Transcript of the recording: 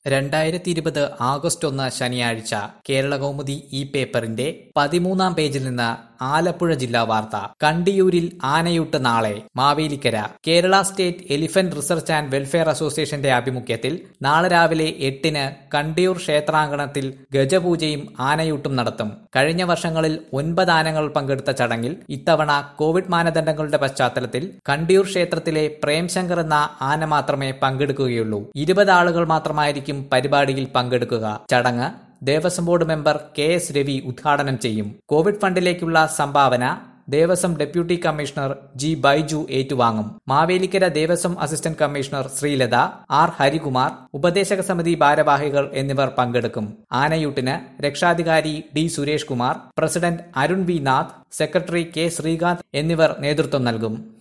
രണ്ടായിരത്തി ഇരുപത് ആഗസ്റ്റ് ഒന്ന് ശനിയാഴ്ച കേരളകൗമുദി ഈ പേപ്പറിന്റെ പതിമൂന്നാം പേജിൽ നിന്ന് ആലപ്പുഴ ജില്ലാ വാർത്ത കണ്ടിയൂരിൽ ആനയൂട്ട് നാളെ Mavelikkara Kerala state elephant research and welfare അസോസിയേഷന്റെ ആഭിമുഖ്യത്തിൽ നാളെ രാവിലെ എട്ടിന് കണ്ടിയൂർ ക്ഷേത്രാങ്കണത്തിൽ ഗജപൂജയും ആനയൂട്ടും നടത്തും കഴിഞ്ഞ വർഷങ്ങളിൽ ഒൻപത് ആനകൾ പങ്കെടുത്ത ചടങ്ങിൽ ഇത്തവണ കോവിഡ് മാനദണ്ഡങ്ങളുടെ പശ്ചാത്തലത്തിൽ കണ്ടിയൂർ ക്ഷേത്രത്തിലെ പ്രേംശങ്കർ എന്ന ആന മാത്രമേ പങ്കെടുക്കുകയുള്ളൂ ഇരുപത് ആളുകൾ മാത്രമായിരിക്കും പരിപാടിയിൽ പങ്കെടുക്കുക ചടങ്ങ് Devaswom board member K S Ravi ഉദ്ഘാടനം ചെയ്യും കോവിഡ് ഫണ്ടിലേക്കുള്ള സംഭാവന Devaswom deputy commissioner G Baiju ഏറ്റുവാങ്ങും Mavelikkara Devaswom assistant commissioner Sreelatha R Harikumar ഉപദേശക സമിതി ഭാരവാഹികൾ എന്നിവർ പങ്കെടുക്കും ആനയൂട്ടിന് രക്ഷാധികാരി D Suresh Kumar president Arun V Nath secretary K Sreekanth എന്നിവർ നേതൃത്വം നൽകും